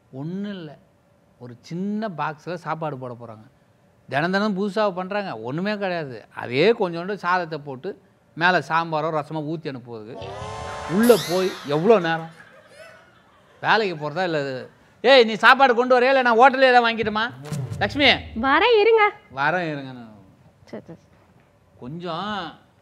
ஒன்றும் இல்லை ஒரு சின்ன பாக்ஸில் சாப்பாடு போட போகிறாங்க தினம் தினம் புதுசாக பண்ணுறாங்க ஒன்றுமே கிடையாது அதே கொஞ்சோண்டு சாதத்தை போட்டு மேலே சாம்பாரோ ரசமோ ஊற்றி அனுப்புவது உள்ளே போய் எவ்வளோ நேரம் வேலைக்கு போகிறதா இல்லை ஏய் நீ சாப்பாடு கொண்டு வரையா இல்லை நான் ஹோட்டலே ஏதாவது வாங்கிட்டுமா லக்ஷ்மி வரேன் இருங்க வரேன் இருங்க நான் சரி சரி கொஞ்சம்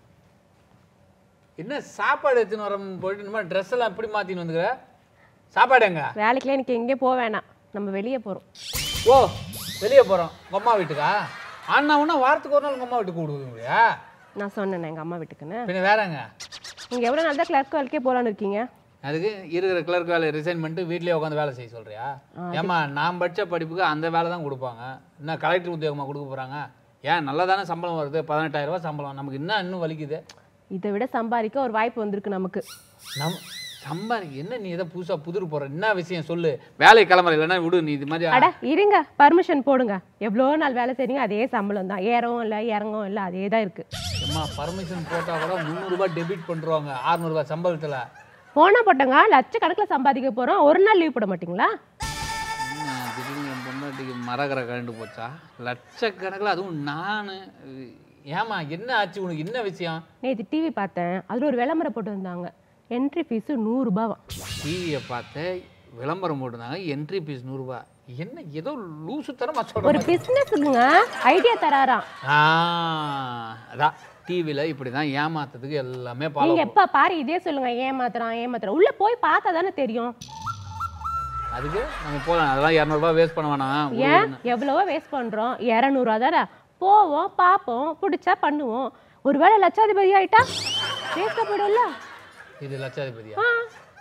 என்ன சாப்பாடு எடுத்துன்னு வரேன்னு போயிட்டு இந்த மாதிரி ட்ரெஸ் எல்லாம் எப்படி மாற்றின்னு வந்துக்கிற சாப்பாடு எங்க வேலைக்குலாம் எனக்கு எங்கேயும் போக வேணாம் நம்ம வெளியே போகிறோம் ஓ வெளியே போகிறோம் உங்கள் அம்மா வீட்டுக்கா அண்ணா ஒன்றா வாரத்துக்கு ஒரு நாள் உங்கள் அம்மா வீட்டுக்கு கூடுவீங்க நான் சொன்னேன் எங்கள் அம்மா வீட்டுக்குன்னு பின்ன வேறங்க நீங்கள் எவ்வளோ நாள் தான் கிளர்க் வேலைக்கே போகலான்னு இருக்கீங்க அதுக்கு இருக்கிற கிளர்க் வேலையை ரிசைன் பண்ணிட்டு வீட்லயே உட்காந்து வேலை செய்ய சொல்றியா ஏம்மா நான் படிச்ச படிப்புக்கு அந்த வேலை தான் கொடுப்பாங்க என்ன கலெக்டர் உத்தியோகமாக கொடுக்க போகிறாங்க ஏன் நல்லா தானே சம்பளம் வருது பதினெட்டாயிரம் ரூபாய் சம்பளம் நமக்கு என்ன இன்னும் வலிக்குது இதை விட சம்பாதிக்க ஒரு வாய்ப்பு வந்திருக்கு நமக்கு நம் சம்பாதிக்க என்ன நீ ஏதோ புதுசாக புதிர் போகிற என்ன விஷயம் சொல்லு வேலைக்கு கிளம்புற இல்லைன்னா விடு நீ இது மாதிரி அட இருங்க பர்மிஷன் போடுங்க எவ்வளோ நாள் வேலை செய்றீங்க அதே சம்பளம் தான் ஏறவும் இல்லை இறங்கவும் இல்லை அதே தான் இருக்குது அம்மா பர்மிஷன் போட்டால் கூட முந்நூறுரூபா டெபிட் பண்ணுறாங்க அறநூறுபா சம்பளத்தில் போனா போட்டங்க லட்சக்கணக்கில் சம்பாதிக்க போகிறோம் ஒரு நாள் லீவ் போட மாட்டீங்களா என்ன திடீர்னு என் பொண்டாட்டிக்கு மரகரை கழண்டு போச்சா லட்சக்கணக்கில் அதுவும் நான் ஏமா என்ன ஆச்சு உனக்கு என்ன விஷயம் நேற்று டிவி பார்த்தேன் அதில் ஒரு விளம்பரம் போட்டு வந்தாங்க என்ட்ரி ஃபீஸு நூறுரூபாவாம் டிவியை பார்த்தேன் விளம்பரம் போட்டிருந்தாங்க என்ட்ரி ஃபீஸ் நூறுரூபா என்ன ஏதோ லூசுத்தனமா சொல்ற ஒரு பிஸ்னஸுக்குங்க ஐடியா தராராம் ஆ அதான் டிவியில் இப்படி தான் ஏமாத்துறதுக்கு எல்லாமே ஃபாலோ நீங்க எப்ப பாரு இதே சொல்லுங்க ஏமாத்துறான் ஏமாத்துறான் உள்ள போய் பார்த்தா தானே தெரியும் அதுக்கு நம்ம போகலாம் அதெல்லாம் இரநூறுபா வேஸ்ட் பண்ண வேணாம் ஏன் எவ்வளவோ வேஸ்ட் பண்றோம் இரநூறுவா தானே போவோம் பார்ப்போம் பிடிச்சா பண்ணுவோம் ஒருவேளை லட்சாதிபதி ஆயிட்டா பேசப்படும்ல இது லட்சாதிபதியா ஆ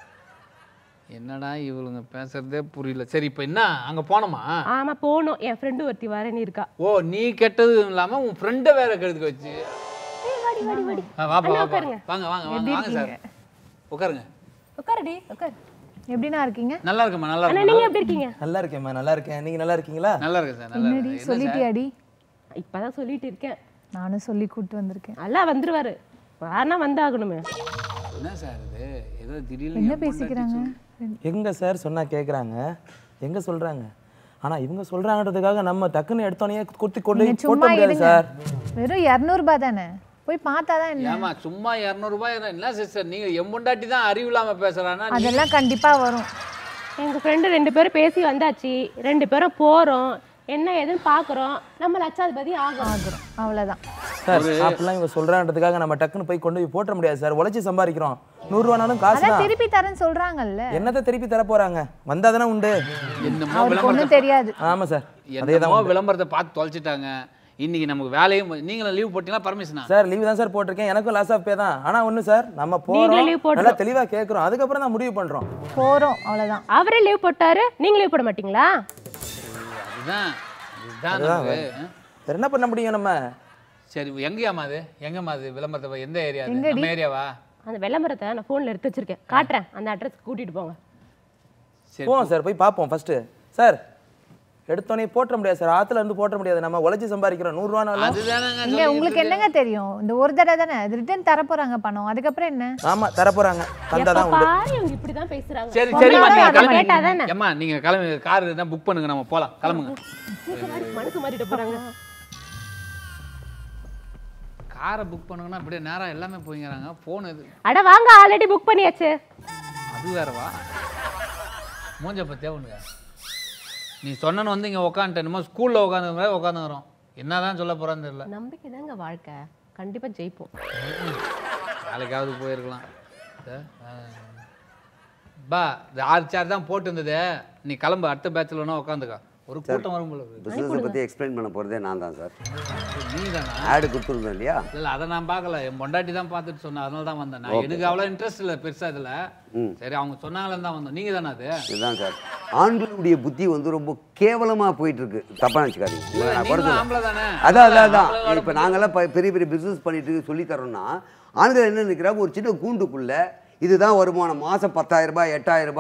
என்னடா இவளுங்க பேசுறதே புரியல சரி இப்போ என்ன அங்கே போனோமா ஆமா போகணும் என் ஃப்ரெண்டு ஒருத்தி வரேன்னு இருக்கா ஓ நீ கெட்டது இல்லாமல் உன் ஃப்ரெண்டை வேற கெடுக்க வச்சு ஏய், வாடி வாடி வாடி ஆ, வாப்பா அண்ணா, வாப்பா உட்காருங்க. வாங்க வாங்க வாங்க வாங்க சார் உட்காருங்க உட்காருடி உட்காரு எப்படிண்ணா இருக்கீங்க நல்லா இருக்குமா நல்லா அண்ணா இருக்கு நீங்க எப்படி இருக்கீங்க நல்லா இருக்கேன்மா நல்லா இருக்கேன் நீங்க நல்லா இருக்கீங்களா நல்லா இருக்கு சார் நல்லா என்னடி இருக்கு என்ன சார்? சொல்லிட்டியாடி இப்பதான் சொல்லிட்டு இருக்கேன் நானும் சொல்லி கூப்பிட்டு வந்திருக்கேன் நல்லா வந்துருவாரு வானா வந்தாகணுமே என்ன சார் இது ஏதோ திடீர்னு என்ன என் பொண்டாட்டி பேசிக்கிறாங்க சொல்லு. எங்க சார் சொன்னா கேக்குறாங்க எங்க சொல்றாங்க ஆனா இவங்க சொல்றாங்கன்றதுக்காக நம்ம டக்குன்னு எடுத்தோடனே குத்தி கொண்டு நீங்க போய் போட்ட சும்மா முடியாது இருங்க சார் வெறும் இரநூறுபா தானே போய் பார்த்தாதான் என்ன ஏமா சும்மா இரநூறுபாய் என்ன சிஸ்டர் நீங்க என் பொண்டாட்டி தான் அறிவு இல்லாம பேசுறானா நீ- அதெல்லாம் கண்டிப்பா வரும் எங்க ஃப்ரெண்டு ரெண்டு பேரும் பேசி வந்தாச்சு ரெண்டு பேரும் போறோம் என்ன ஏதுன்னு பாக்குறோம் நம்ம லட்சாதிபதி ஆகும் ஆகுறோம் அவ்வளவுதான் சார் அப்படிலாம் இவங்க சொல்றான்றதுக்காக நம்ம டக்குன்னு போய் கொண்டு போய் போட்ட முடியாது சார் உழைச்சி சம்பாதிக்கிறோம் நூறுரூவானாலும் காசு அதான் தான் திருப்பி தரேன்னு சொல்றாங்கல்ல என்னத்தை திருப்பி தர போறாங்க வந்தா தானே உண்டு என்னமோ அவருக்கு விளம்பரத்தை ஒண்ணும் தெரியாது ஆமா சார் அதே என்னமோ விளம்பரத்தை பார்த்து தொலைச்சிட்டாங்க இன்னைக்கு நமக்கு வேலையும் நீங்களும் லீவ் போட்டீங்களா பர்மிஷனா சார் லீவ் தான் சார் போட்டிருக்கேன் எனக்கும் லாஸ் ஆஃப் பே தான் ஆனா ஒண்ணு சார் நம்ம நீங்களே போறோம் leave போட்டுரும். நல்லா தெளிவா கேக்குறோம் அதுக்கப்புறம் தான் முடிவு பண்றோம் போறோம் அவ்வளவுதான் அவரே லீவ் போட்டாரு நீங்க லீவ் போட மாட்டீங்களா அதுதான் இதுதான் நமக்கு ஆ? வேற என்ன பண்ண முடியும் நம்ம சரி எங்கேயாமா அது எங்கம்மா அது விளம்பரத்தை பா- எந்த ஏரியா அது நம்ம ஏரியாவா அந்த விளம்பரத்தை நான் ஃபோனில் எடுத்து வச்சிருக்கேன் காட்டுறேன் அந்த அட்ரஸ்க்கு கூட்டிட்டு போங்க சரி போவோம் சார் போய் பார்ப்போம் ஃபர்ஸ்ட் சார் எடுத்தோடனே போட்ட முடியாது சார் ஆத்துல இருந்து போட்ட முடியாது நம்ம உழைச்சி சம்பாதிக்கிறோம் நூறுரூவானாலும் அதுதானங்க இங்க உங்களுக்கு என்னங்க தெரியும் இந்த ஒரு தடவை தானே அது ரிட்டர்ன் தர போறாங்க பணம் அதுக்கப்புறம் என்ன ஆமா தர போறாங்க தந்தா எப்ப தான் உண்டு பாரு இவங்க இப்படிதான் பேசுறாங்க சரி பொம்பளை சரிம்மா தான் நீங்க அதை கிளம்பி கேட்டாதானே? ஏம்மா நீங்க கிளம்பி கார் தான் புக் பண்ணுங்க நம்ம போலாம் கிளம்புங்க மனசு மாறிட்டு போறாங்க காரை புக் பண்ணுங்கன்னா அப்படியே நேரா எல்லாமே போய்ங்கிறாங்க ஃபோன் இது அட வாங்க ஆல்ரெடி புக் பண்ணியாச்சு அது வேறவா மூஞ்ச பத்தியா ஒண்ணுங்க நீ சொன்னனு வந்து இங்க உட்காந்துட்டு என்னமோ ஸ்கூல்ல உட்காந்து மாதிரி உட்காந்துக்கிறோம் என்னதான் சொல்ல போறான்னு தெரியல நம்பிக்கை தாங்க வாழ்க்கை கண்டிப்பா ஜெயிப்போம் வேலைக்காவது போயிருக்கலாம் சே, ஆ. பா இந்த ஆறு சேர் தான் போட்டு இருந்தது நீ கிளம்பு அடுத்த பேட்சில் வேணா உட்காந்துக்கா ஒரு கூட்டம் வரும் போல இருக்கு. பிஸ்னஸை பற்றி எக்ஸ்பிளைன் பண்ண போகிறதே நான் தான் சார் நீ தானா ஆடு கொடுத்துருந்தேன் இல்லையா இல்ல அதை நான் பார்க்கல என் பொண்டாட்டி தான் பார்த்துட்டு சொன்னேன் அதனால தான் வந்தேன் நான் எனக்கு அவ்வளோ இன்ட்ரெஸ்ட் இல்லை பெருசா இதுல ம். சரி அவங்க சொன்னாங்களே தான் வந்தோம் நீங்க தானே அது இதுதான் சார் ஆண்களுடைய புத்தி வந்து ரொம்ப கேவலமாக போயிட்டு இருக்கு தப்பாக நினச்சிக்காதீங்க உங்களை நான் குறை நீங்களும் சொல்ல- ஆம்பளை தானே அதான் அதான் அதான் ஆம்பளையோட இப்போ நாங்கெல்லாம் ப- பெரிய பெரிய பிஸ்னஸ் பண்ணிட்டு சொல்லி தரோம்னா ஆண்கள் என்ன நினைக்கிறாங்க ஒரு சின்ன கூண்டுக்குள்ள இதுதான் வருமானம் மாதம் பத்தாயிரம் ரூபாய் எட்டாயிரம் ரூபாய்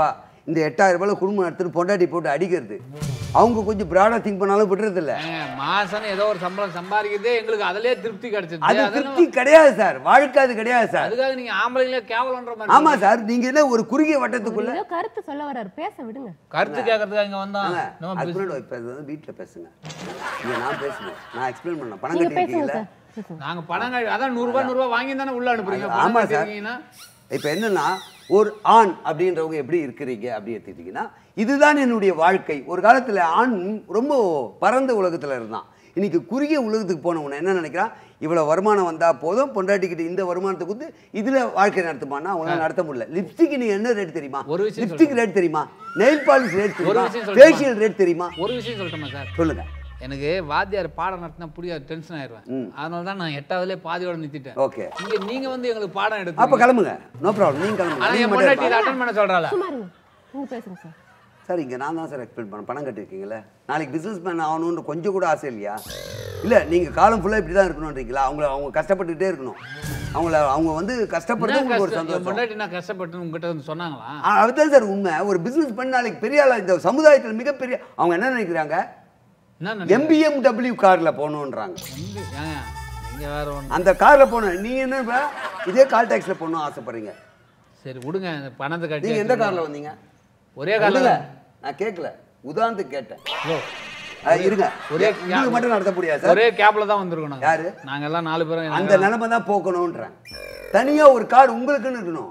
இந்த எட்டாயிரம் ரூபாயில குடும்பம் நடத்துன்னு பொண்டாட்டி போட்டு அடிக்கிறது அவங்க கொஞ்சம் பிராடா திங்க் பண்ணாலும் விடுறது இல்ல ஏங்க, மாசம் ஏதோ ஒரு சம்பளம் சம்பாதிக்கிறதே எங்களுக்கு அதுலயே திருப்தி கிடைச்சது அது அதெல்லாம் திருப்தி கிடையாது சார் வாழ்க்கை அது கிடையாது சார் அதுக்காக நீங்க ஆம்பளைங்களே கேவலன்ற மாதிரி ஆமா சார் நீங்க என்ன ஒரு குறுகிய வட்டத்துக்குள்ள ஏதோ கருத்து சொல்ல வர்றாரு பேச விடுங்க கருத்து கேட்கறதுக்கு இங்க வந்தோம் நம்ம business- ஹஸ்பண்ட் ஒய்ஃப் பேசுறது வீட்டில் பேசுங்க இங்க நான் பேசுவேன் நான் எக்ஸ்பிளைன் பண்ணேன் பணம் நீங்க பேசுங்க கட்டிருக்கீங்களா சார் பேசுங்க நாங்க பணம் கழி- அதான் நூறு ரூபாய் நூறு ரூபாய் வாங்கி தானே உள்ள அனுப்புறீங்க ஆமா பணம் சார் கட்டிருக்கீங்கன்னா இப்போ என்னன்னா ஒரு ஆண் அப்படின்றவங்க எப்படி இருக்கிறீங்க அப்படி எடுத்துக்கிட்டிங்கன்னா இதுதான் என்னுடைய வாழ்க்கை ஒரு காலத்தில் ஆண் ரொம்ப பரந்த உலகத்தில் இருந்தான் இன்னைக்கு குறுகிய உலகத்துக்கு போனவன என்ன நினைக்கிறான் இவ்வளோ வருமானம் வந்தால் போதும் பொண்டாட்டிக்கிட்ட இந்த வருமானத்தை கொடுத்து இதில் வாழ்க்கை நடத்துமான்னா அவங்களால நடத்த முடியல லிப்ஸ்டிக் நீ என்ன ரேட் தெரியுமா ஒரு விஷயம் லிப்ஸ்டிக் ரேட் தெரியுமா நெயில் பாலிஷ் ரேட் ஒரு தெரியுமா விஷயம் சொல்லட்டுமா? ஃபேஷியல் ரேட் தெரியுமா ஒரு விஷயம் சொல்லட்டுமா சார் சொல்லுங்க எனக்கு வாத்தியார் பாடம் நடத்தினா புரியாது டென்ஷன் ஆயிடுவேன் அதனால தான் நான் எட்டாவதுலேயே பாதியோட நிறுத்திட்டேன் ஓகே இங்க நீங்க வந்து எங்களுக்கு பாடம் அப்போ எடுத்து கிளம்புங்க நோ ப்ராப்ளம் நீங்கள் ஆனா கிளம்புங்க என் நீங்க மட்டும் பொண்டாட்டி இருப்பா. அட்டன் பண்ண சொல்றாள சும்மா இருங்க நீங்க பேசுங்க சார் சார் இங்கே நான் தான் சார் எக்ஸ்பிளைன் பண்ண பணம் கட்டிருக்கீங்களே நாளைக்கு பிஸ்னஸ் மேன் ஆகணுன்ற கொஞ்சம் கூட ஆசை இல்லையா இல்லை நீங்கள் காலம் ஃபுல்லாக இப்படி தான் இருக்கணுன்றீங்களா அவங்கள அவங்க கஷ்டப்பட்டுக்கிட்டே இருக்கணும் அவங்கள அவங்க வந்து கஷ்டப்படுறது என்ன உங்களுக்கு ஒரு கஷ்டம்? என் சந்தோஷம் பொண்டாட்டி நான் கஷ்டப்பட்டுன்னு உங்ககிட்ட வந்து சொன்னாங்களா ஆ, அதுதான் சார் உண்மை ஒரு பிஸ்னஸ் பண்ண நாளைக்கு பெரிய ஆளா இந்த சமுதாயத்தில் மிகப்பெரிய அவங்க என்ன நினைக்கிறாங்க என்ன நினைக்கிறீங்க? எம்பிஎம்டபிள்யூ காரில் போகணுன்றாங்க எங்க- ஏங்க, நீங்க வேற ஒண்ணு அந்த காரில் போகணும் நீங்கள் என்ன இப்ப இதே கால் டேக்ஸில் போகணும் ஆசைப்படுறீங்க சரி விடுங்க இந்த பணத்தை கட்டி நீங்கள் எந்த காரில் வந்தீங்க ஒரே காலில் இல்ல, நான் கேட்கல உதாரணத்துக்கு கேட்டேன் ஹலோ ஆ, இருங்க ஒரே உங்களுக்கு மட்டும் நடத்த முடியாது சார் ஒரே கேப்ல தான் வந்திருக்கோம் நாங்க. யாரு? நாங்க எல்லாம் நாலு பேரும் அந்த நிலைமை தான் போக்கணுன்றேன் தனியா ஒரு கார் உங்களுக்குன்னு இருக்கணும்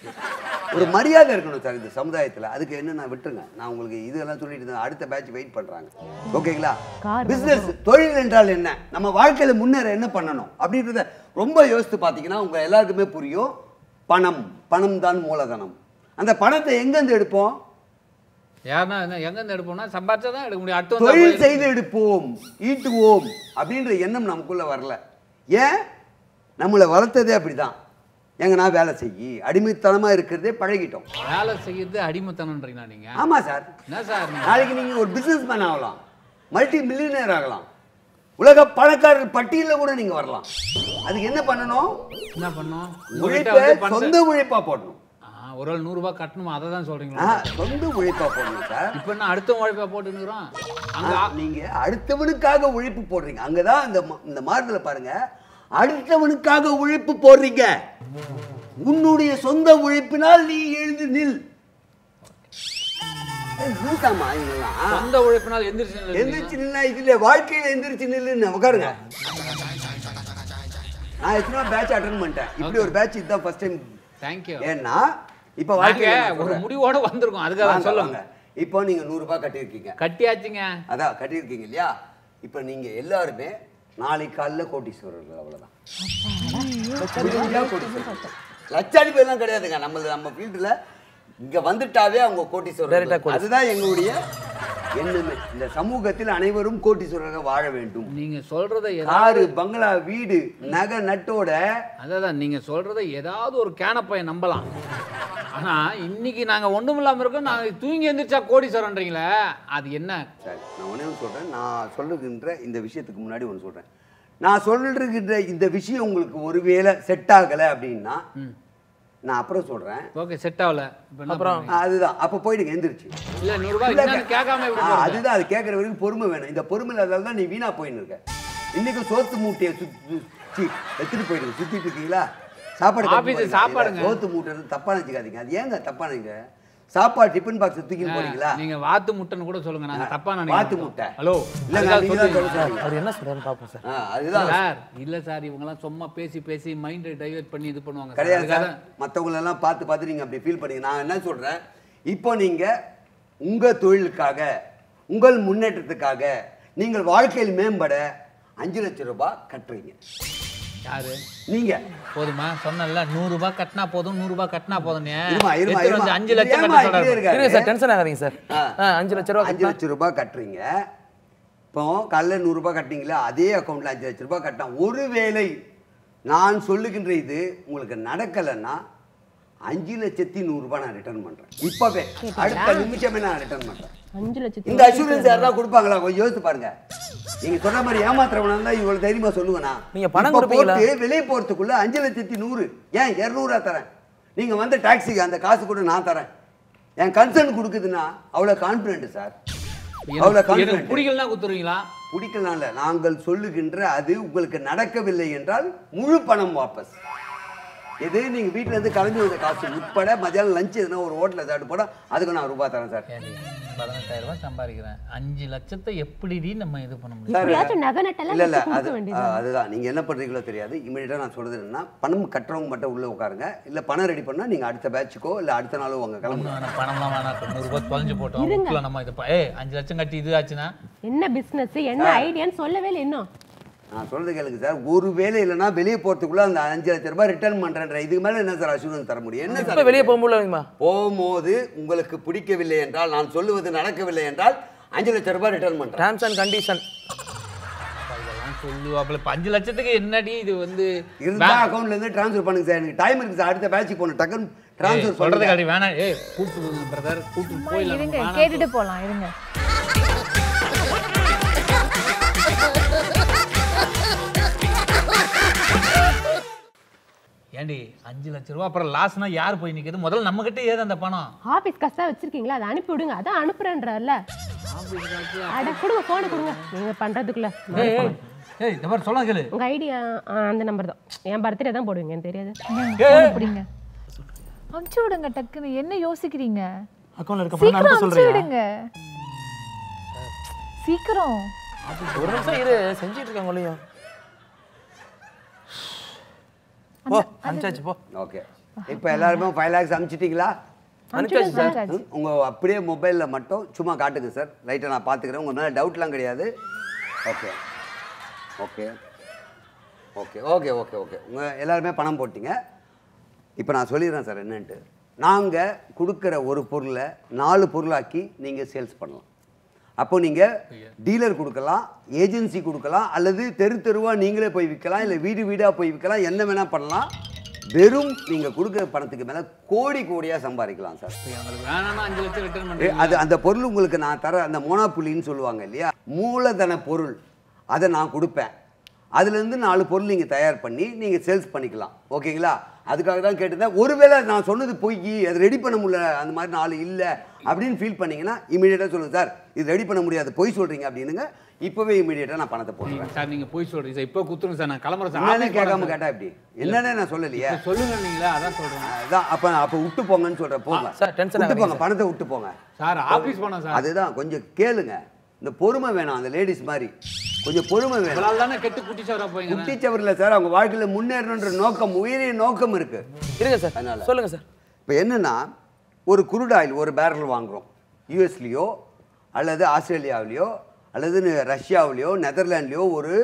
ஒரு மரியாதை இருக்கணும் சார் இந்த சமுதாயத்துல அதுக்கு என்ன நான் விட்டுருங்க நான் உங்களுக்கு இதெல்லாம் சொல்லிட்டு இருந்தேன் அடுத்த பேட்ச் வெயிட் பண்றாங்க ஓகேங்களா Car பிசினஸ் தொழில் என்றால் என்ன நம்ம வாழ்க்கையில முன்னேற என்ன பண்ணணும் அப்படின்றத ரொம்ப யோசித்து பார்த்தீங்கன்னா உங்க எல்லாருக்குமே புரியும் பணம் பணம் தான் மூலதனம் அந்த பணத்தை எங்கேருந்து எடுப்போம் யாருன்னா என்ன எங்க இருந்து எடுப்போம்னா சம்பாரிச்சா தான் எடுக்க முடியும் அட்டு வந்தா தொழில் போய் செய்து எடுப்போம் ஈட்டுவோம் அப்படின்ற எண்ணம் நமக்குள்ள வரல ஏன் நம்மளை வளர்த்ததே அப்படிதான் எங்க நான் வேலை செய்யி அடிமைத்தனமா இருக்கிறதே பழகிட்டோம் வேலை செய்யறது அடிமைத்தனம்ன்றீங்களா நீங்க ஆமா சார் என்ன சார் நீங்க? நாளைக்கு நீங்க ஒரு பிசினஸ் மேன் ஆகலாம் மல்டி மில்லியனர் ஆகலாம் உலக பணக்காரர் பட்டியலில் கூட நீங்க வரலாம் அதுக்கு என்ன பண்ணணும் என்ன பண்ணோம் உங்ககிட்ட உழைப்பை வந்து பணத்தை- சொந்த உழைப்பா போடணும் ஆ, ஒரு ஆள் நூறு ரூபாய் கட்டணுமா அதை தான் ஆ, சொல்றீங்களா சொந்த உழைப்பா போடணும் சார் இப்ப என்ன அடுத்த உழைப்பா போட்டுக்கிறோம் அங்க ஆ, நீங்க அடுத்தவனுக்காக உழைப்பு போடுறீங்க அங்கதான் இந்த ம- இந்த மாறுதல பாருங்க அடுத்தவனுக்காக உழைப்பு போடுறீங்க உன்னுடைய சொந்த உழைப்பினால் நீ எழுந்து நில் ஏய், லூசாம்மா இவங்கெல்லாம். சொந்த உழைப்பினால் எந்திரிச்சு நில்லுங்க. எந்திரிச்சு நின்னா இதுல வாழ்க்கையில எந்திரிச்சு நில்லுன்னு உட்காருங்க நான் எத்தனை பேட்ச் அட்டன் பண்ணிட்டேன் இப்படி ஒரு பேட்ச் இதுதான் ஃபர்ஸ்ட் டைம் Thank you ஏன்னா இப்ப நாங்க வாழ்க்கையில நான் ஒரு சொல்றேன். முடிவோட வந்திருக்கோம் அதுக்காக வாங்க, சொல்லுங்க வாங்க. இப்போ நீங்க நூறு ரூபாய் கட்டியிருக்கீங்க கட்டியாச்சுங்க அதான் கட்டியிருக்கீங்க இல்லையா இப்போ நீங்க எல்லாருமே நாளைக்கு காலைல கோட்டீஸ்வரர்கள் அவ்வளவுதான் முடிஞ்சா கோட்டீஸ்வரர். லட்சாதிபதி எல்லாம் கிடையாதுங்க நம்ம நம்ம ஃபீல்டுல இங்க வந்துட்டாவே அவங்க Direct ஆ கோட்டீஸ்வரர் கோடீஸ்வரர். அதுதான் எங்களுடைய எண்ணமே இந்த சமூகத்தில் அனைவரும் கோட்டீஸ்வரர்கள் வாழ வேண்டும் நீங்க சொல்றத ஏதாவது காரு பங்களா வீடு நகை நட்டோட அதான் நீங்க சொல்றத ஏதாவது ஒரு கேனப்பைய நம்பலாம் ஆனா இன்னைக்கு நாங்க ஒண்ணும் இல்லாம இருக்கோம் நாங்க தூங்கி எந்திரிச்சா கோடீஸ்வரன்றீங்களே அது என்ன சரி நான் ஒண்ணே ஒன்று சொல்கிறேன் நான் சொல்லுகின்ற இந்த விஷயத்துக்கு முன்னாடி ஒன்று சொல்கிறேன் நான் சொல்லுகின்ற இந்த விஷயம் உங்களுக்கு ஒருவேளை செட் ஆகலை அப்படின்னா நான் அப்புறம் சொல்கிறேன் ஓகே செட் ஆகல இப்ப என்ன அப்புறம் பண்றீங்க? அதுதான் அப்போ போயிடுங்க எந்திரிச்சு இல்ல நூறு ரூபாய் இல்ல, என்னன்னு கேட்காம எப்படி ஆ, போறது? அதுதான் அது கேட்குற வரைக்கும் பொறுமை வேணும் இந்த பொறுமை இல்லாதால தான் நீ வீணா போயின்னு இருக்க இன்னைக்கு சோத்து மூட்டையை சுத்தி எடுத்துட்டு போயிடுங்க சுத்திட்டு இருக்கீங்களா சாப்பாடு கட்டி ஆபீஸ் போறீங்களா? சாப்பாடுங்க. இல்ல, சோத்து மூட்டை தப்பா நினைச்சுக்காதீங்க அது ஏங்க தப்பா நினைங்க சாப்பாடு டிஃபன் பாக்ஸ் தூக்கி போறீங்களா நீங்க வாத்து முட்டைன்னு கூட சொல்லுங்க நாங்க தப்பா வாத்து நினைக்கிறோம் முட்டை. ஹலோ இல்லைங்க நீங்க தான் சொல்லுங்க அவர் என்ன சொல்றாருன்னு பார்ப்போம் சார் ஆ, அதுதான் சார் இல்ல சார் இவங்க எல்லாம் சும்மா பேசி பேசி மைண்டை டைவர்ட் பண்ணி இது பண்ணுவாங்க சார். கிடையாது சார் அதுக்காக மற்றவங்களெல்லாம் பார்த்து பார்த்து நீங்கள் அப்படி ஃபீல் பண்ணீங்க நான் என்ன சொல்கிறேன் இப்போ நீங்கள் உங்கள் தொழிலுக்காக உங்கள் முன்னேற்றத்துக்காக நீங்கள் வாழ்க்கையில் மேம்பட அஞ்சு லட்சம் ரூபாய் கட்டுறீங்க யாரு நீங்கள் போதுமா சொன்னல நூறு ரூபாய் கட்டினா போதும் நூறு ரூபாய் கட்டினா போதும் இருமா இருமா இருமா அஞ்சு லட்சம் ஏம்மா கட்ட இப்படியே சொல்றாரு இருக்காரு? இருங்க சார் டென்ஷன் ஆகாதீங்க சார் ஆ. ஆ, அஞ்சு லட்ச ரூபா அஞ்சு லட்சம் ரூபாய் கட்டுறீங்க இப்போ காலைல நூறுரூபா கட்டிங்களா அதே அக்கௌண்ட்டில் அஞ்சு லட்சம் ரூபாய் கட்டினா ஒருவேளை நான் சொல்லுகின்ற இது உங்களுக்கு நடக்கலைன்னா அஞ்சு லட்சத்தி நூறுரூபா நான் ரிட்டர்ன் பண்ணுறேன் இப்போவே அடுத்த நிமிஷமே நான் ரிட்டர்ன் பண்ணுறேன் அஞ்சு லட்சத்தி இந்த அசூரன்ஸ் யாரெல்லாம் கொடுப்பாங்களா கொஞ்சம் யோசிச்சு பாருங்க நீங்க சொன்ன மாதிரி ஏமாத்துறவனா இருந்தா இவ்வளவு தைரியமா சொல்லுவேனா நீங்க பணம் இப்ப கொடுப்பீங்களா? போட்டு வெளியே போறதுக்குள்ள அஞ்சு லட்சத்தி நூறு ஏன் இருநூறுவா தரேன் நீங்க வந்து டாக்ஸிக்கு அந்த காசு கூட நான் தரேன் என் கன்சர்ன் கொடுக்குதுன்னா அவ்வளோ கான்ஃபிடென்ட் சார் அவ்வளோ எனக்கு எனக்கு கான்ஃபிடென்ட் பிடிக்கலன்னா குத்துருவீங்களா பிடிக்கலாம் இல்ல நாங்கள் சொல்லுகின்ற அது உங்களுக்கு நடக்கவில்லை என்றால் முழு பணம் வாபஸ் இது நீங்க வீட்ல இருந்து கலந்து வந்த காசு உட்பட மதியானம் லஞ்ச் எதுனா ஒரு ஹோட்டலில் சாப்பிட்டு போனா அதுக்கு நான் ரூபாய் தரேன் சார் ஏண்டி பதினெட்டாயிரம் ரூபாய் சம்பாதிக்கிறேன் அஞ்சு லட்சத்தை எப்படிடி நம்ம இது பண்ண முடியும் சார் எப்படியாச்சும் நகை நட்டெல்லாம் இல்ல இல்ல வச்சு அது கொடுக்க வேண்டியது ஆ, அதுதான் நீங்க என்ன பண்றீங்களோ தெரியாது இமீடியட்டா நான் சொல்றது என்னன்னா பணம் கட்டுறவங்க மட்டும் உள்ள உட்காருங்க இல்ல பணம் ரெடி பண்ணா நீங்க அடுத்த பேட்சுக்கோ இல்ல அடுத்த நாளோ உங்க கிளம்புங்க ஒண்ணும் வேணாம், பணம்லாம் வேணாம் தொண்ணூறு ரூபாய் தொலைஞ்சு போட்டோம் புக்கில் நம்ம இது ப- ஏய் அஞ்சு லட்சம் கட்டி இது ஆச்சுன்னா என்ன பிசினஸ் என்ன ஐடியான்னு சொல்லவே இல்லை இன்னும் நான் சொல்றது கேளுங்க சார் ஒரு வேலை இல்லைன்னா வெளியே போறதுக்குள்ள அந்த அஞ்சு லட்ச ரூபாய் ரிட்டர்ன் பண்றேன்ற இதுக்கு மேல என்ன சார் அசூரன்ஸ் தர முடியும் என்ன இப்போ சார் வெளியே போக முடியலங்கம்மா போகும்போது உங்களுக்கு பிடிக்கவில்லை என்றால் நான் சொல்லுவது நடக்கவில்லை என்றால் அஞ்சு லட்ச ரூபாய் ரிட்டர்ன் பண்றேன் டேர்ம்ஸ் அண்ட் கண்டிஷன் அப்ப இதெல்லாம் சொல்லுவாப்புல இப்ப அஞ்சு லட்சத்துக்கு என்னடி இது வந்து இருந்தா அக்கௌண்ட்ல இருந்து ட்ரான்ஸ்ஃபர் பண்ணுங்க சார் எனக்கு டைம் இருக்கு சார் அடுத்த பேட்சுக்கு போகணும் டக்குன்னு ட்ரான்ஸ்ஃபர் சொல்றது சொல்றது காட்டி வேணாம் ஏய் கூட்டு பிரதர் கூட்டு அம்மா, போயிடலாம் இருங்க வேணாம். கேட்டுட்டு போலாம் இருங்க ஏண்டி அஞ்சு லட்ச ரூபா அப்புறம் லாஸ்னா யார் போய் நிக்குது முதல்ல நம்ம கிட்ட ஏது அந்த பணம் ஆபீஸ் காசா வச்சிருக்கீங்களா அதை அனுப்பி விடுங்க அதான் அனுப்புறேன்றல அட கொடுங்க போன கொடுங்க நீங்க பண்றதுக்குள்ள ஏய் ஏய், ஏய் இந்த மாதிரி சொல்ல கேளு உங்க ஐடியா அந்த நம்பர் தான் என் பர்த்டே தான் போடுவீங்கன்னு தெரியாது அப்படிங்க அமுச்சு விடுங்க டக்குன்னு என்ன யோசிக்கிறீங்க அக்கௌண்ட்ல இருக்க பணம் சீக்கிரம் அனுப்ப அமுச்சு சொல்றீங்க விடுங்க சீக்கிரம் ஒரு நிமிஷம் இரு செஞ்சுட்டு இருக்காங்க இல்லையா போ அனுப்பிச்சாச்சு போ ஓகே இப்போ எல்லாருமே ஃபைவ் லேக்ஸ் அனுப்பிச்சிட்டிங்களா அனுப்பிச்சாச்சு சார் அனுப்பிச்சாச்சு. ம், உங்க அப்படியே மொபைலில் மட்டும் சும்மா காட்டுங்க சார் ரைட்டை நான் பார்த்துக்கிறேன் உங்க மேலே டவுட்லாம் கிடையாது okay okay okay okay okay okay உங்கள் எல்லாருமே பணம் போட்டீங்க இப்போ நான் சொல்லிடுறேன் சார் என்னன்ட்டு நாங்கள் கொடுக்குற ஒரு பொருளை நாலு பொருளாக்கி நீங்கள் சேல்ஸ் பண்ணலாம் அப்போ நீங்கள் டீலர் கொடுக்கலாம் ஏஜென்சி கொடுக்கலாம் அல்லது தெரு தெருவாக நீங்களே போய் விற்கலாம் இல்லை வீடு வீடாக போய் விற்கலாம் என்ன வேணால் பண்ணலாம் வெறும் நீங்கள் கொடுக்குற பணத்துக்கு மேலே கோடி கோடியாக சம்பாதிக்கலாம் சார் இப்ப எங்களுக்கு வேணாம்னா அஞ்சு லட்சம் ரிட்டர்ன் ஏ, பண்ணுறீங்க அது அந்த பொருள் உங்களுக்கு நான் தர அந்த மோனாப்புலின்னு சொல்லுவாங்க இல்லையா மூலதன பொருள் அதை நான் கொடுப்பேன் அதுலேருந்து நாலு பொருள் நீங்கள் தயார் பண்ணி நீங்கள் சேல்ஸ் பண்ணிக்கலாம் ஓகேங்களா அதுக்காக தான் கேட்டிருந்தேன் ஒருவேளை நான் சொன்னது பொய் அது ரெடி பண்ண முடியல அந்த மாதிரி நாலு இல்லை அப்படின்னு ஃபீல் பண்ணீங்கன்னா இமீடியட்டாக சொல்லுங்கள் சார் இது ரெடி பண்ண முடியாது பொய் சொல்கிறீங்க அப்படின்னுங்க இப்போவே இமீடியட்டாக நான் பணத்தை போட்டுறேன் சார் நீங்க போய் சொல்றீங்க சார் இப்போ குத்துருங்க சார் நான் கிளம்புறேன் சார் என்னன்னு ஆஃபீஸ் கேட்காம போறேன் சார். கேட்டா எப்படி என்னன்னே நான் சொல்லலையே இப்ப சொல்லுங்க நீங்களே அதான் சொல்றேன் அதான் அப்போ அப்போ விட்டு போங்கன்னு சொல்கிறேன் போங்க சார், tension விட்டு ஆகாதீங்க போங்க பணத்தை விட்டு போங்க சார் ஆபீஸ் போனோம் சார் அதுதான் கொஞ்சம் கேளுங்க இந்த பொறுமை வேணும் அந்த லேடிஸ் மாதிரி கொஞ்சம் பொறுமை வேணும் அதனால தானே கெட்டு குட்டி சாரா போய்ங்க குட்டிச்சவரில் சார் அவங்க வாழ்க்கையில முன்னேறணுன்ற நோக்கம் உயரிய நோக்கம் இருக்கு இருங்க சார் அதனால. சொல்லுங்க சார் இப்போ என்னன்னா ஒரு குருட் ஆயில் ஒரு பேரல் வாங்குறோம் யூஎஸ்லேயோ அல்லது ஆஸ்திரேலியாவிலையோ அல்லது நெ- ரஷ்யாவிலையோ நெதர்லாண்ட்லேயோ ஒரு